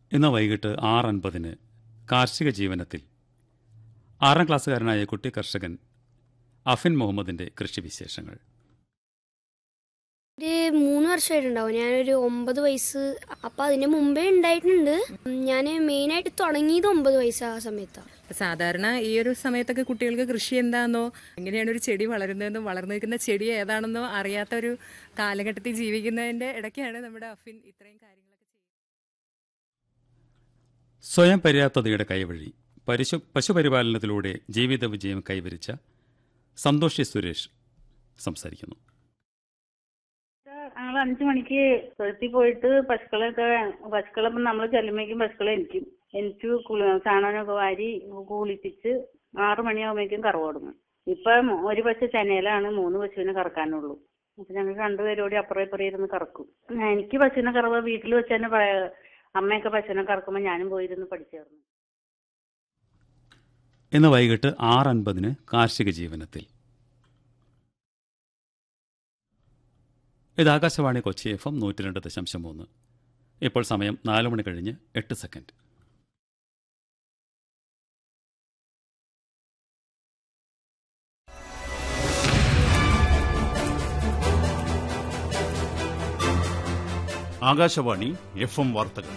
ഇന്ന് വൈകിട്ട് ആറ് അൻപതിന് കാർഷിക ജീവനത്തിൽ ആറാം ക്ലാസ്സുകാരനായ കുട്ടി കർഷകൻ അഫിൻ മുഹമ്മദിന്റെ കൃഷിവിശേഷങ്ങൾ ഒരു മൂന്ന് വർഷമായിട്ടുണ്ടാവും ഞാനൊരു ഒമ്പത് വയസ്സ് അപ്പം അതിന് മുമ്പേ ഉണ്ടായിട്ടുണ്ട് ഞാൻ മെയിനായിട്ട് തുടങ്ങിയത് ഒമ്പത് വയസ്സ് ആ സമയത്താണ് സാധാരണ ഈ ഒരു സമയത്തൊക്കെ കുട്ടികൾക്ക് കൃഷി എന്താണെന്നോ എങ്ങനെയാണ് ഒരു ചെടി വളരുന്നതെന്നോ വളർന്നു നിൽക്കുന്ന ചെടി ഏതാണെന്നോ അറിയാത്ത ഒരു കാലഘട്ടത്തിൽ ജീവിക്കുന്നതിന്റെ ഇടയ്ക്കാണ് നമ്മുടെ അഫിൻ ഇത്രയും കാര്യങ്ങളൊക്കെ ചെയ്യുന്നത് സ്വയം പര്യാപ്തതയുടെ കൈവഴി പശു പശുപരിപാലനത്തിലൂടെ ജീവിത വിജയം കൈവരിച്ച സന്തോഷി സുരേഷ് സംസാരിക്കുന്നു ഞങ്ങൾ അഞ്ചു മണിക്ക് തൊഴുത്തിൽ പോയിട്ട് പശുക്കളെയൊക്കെ പശുക്കളെ നമ്മൾ ചെല്ലുമ്പോഴേക്കും പശുക്കളെ എനിക്കും എനിക്ക് കുളി- ചാണകമൊക്കെ വാരി കുളിപ്പിച്ച് ആറു മണിയാകുമ്പോഴേക്കും കറവ് തുടങ്ങും ഇപ്പം ഒരു പശു ചെന്നൈയിലാണ് മൂന്ന് പശുവിനെ കറക്കാനുള്ളൂ അപ്പൊ ഞങ്ങൾ രണ്ടുപേരും കൂടി അപ്പുറം ഇപ്പുറം ഇരുന്ന് കറക്കും എനിക്ക് പശുവിനെ കറവ് വീട്ടിൽ വെച്ച് തന്നെ പ- അമ്മയൊക്കെ പശുവിനെ കറക്കുമ്പോൾ ഞാനും പോയിരുന്ന് പഠിച്ചായിരുന്നു ഇന്ന് വൈകിട്ട് ആറ് അൻപതിന് കാർഷിക ജീവനത്തിൽ ഇത് ആകാശവാണി കൊച്ചി എഫ് എം നൂറ്റി രണ്ട് ദശാംശം മൂന്ന് ഇപ്പോൾ സമയം നാല് മണി കഴിഞ്ഞ് എട്ട് സെക്കൻഡ് ആകാശവാണി എഫ് എം വാർത്തകൾ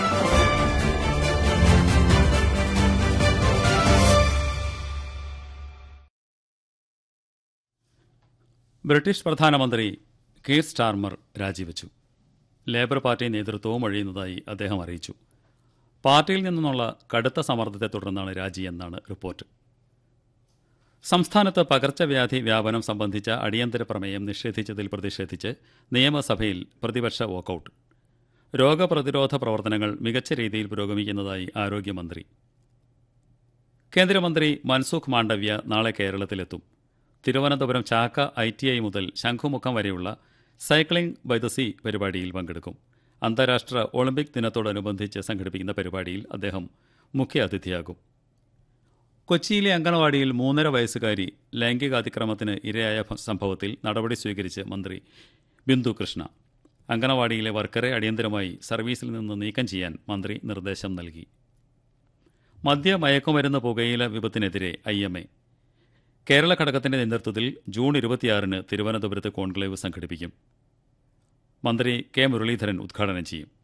ബ്രിട്ടീഷ് പ്രധാനമന്ത്രി കീർ സ്റ്റാർമർ രാജിവെച്ചു ലേബർ പാർട്ടി നേതൃത്വവും ഒഴിയുന്നതായി അദ്ദേഹം അറിയിച്ചു പാർട്ടിയിൽ നിന്നുള്ള കടുത്ത സമ്മർദ്ദത്തെ തുടർന്നാണ് രാജിയെന്നാണ് റിപ്പോർട്ട് സംസ്ഥാനത്ത് പകർച്ചവ്യാധി വ്യാപനം സംബന്ധിച്ച അടിയന്തര പ്രമേയം നിഷേധിച്ചതിൽ പ്രതിഷേധിച്ച് നിയമസഭയിൽ പ്രതിപക്ഷ വാക്കൌട്ട് രോഗപ്രതിരോധ പ്രവർത്തനങ്ങൾ മികച്ച രീതിയിൽ പുരോഗമിക്കുന്നതായി ആരോഗ്യമന്ത്രി കേന്ദ്രമന്ത്രി മൻസുഖ് മാണ്ഡവ്യ നാളെ കേരളത്തിലെത്തും Thiruvananthapuram Chakka I T I മുതൽ ശംഖുമുഖം വരെയുള്ള സൈക്ലിംഗ് ബൈ ദ സീ പരിപാടിയിൽ പങ്കെടുക്കും അന്താരാഷ്ട്ര ഒളിമ്പിക് ദിനത്തോടനുബന്ധിച്ച് സംഘടിപ്പിക്കുന്ന പരിപാടിയിൽ അദ്ദേഹം മുഖ്യ അതിഥിയാകും കൊച്ചിയിലെ അങ്കണവാടിയിൽ മൂന്നര വയസ്സുകാരി ലൈംഗികാതിക്രമത്തിന് ഇരയായ ഭ- സംഭവത്തിൽ നടപടി സ്വീകരിച്ച് മന്ത്രി ബിന്ദു കൃഷ്ണ അങ്കണവാടിയിലെ വർക്കറെ അടിയന്തരമായി സർവീസിൽ നിന്ന് നീക്കം ചെയ്യാൻ മന്ത്രി നിർദ്ദേശം നൽകി മദ്യ മയക്കുമരുന്ന് പുകയില വിപത്തിനെതിരെ ഐ എം എ കേരള ഘടകത്തിന്റെ നേതൃത്വത്തിൽ ജൂൺ ഇരുപത്തിയാറിന് തിരുവനന്തപുരത്ത് കോൺക്ലേവ് സംഘടിപ്പിക്കും മന്ത്രി കെ മുരളീധരൻ ഉദ്ഘാടനം ചെയ്യും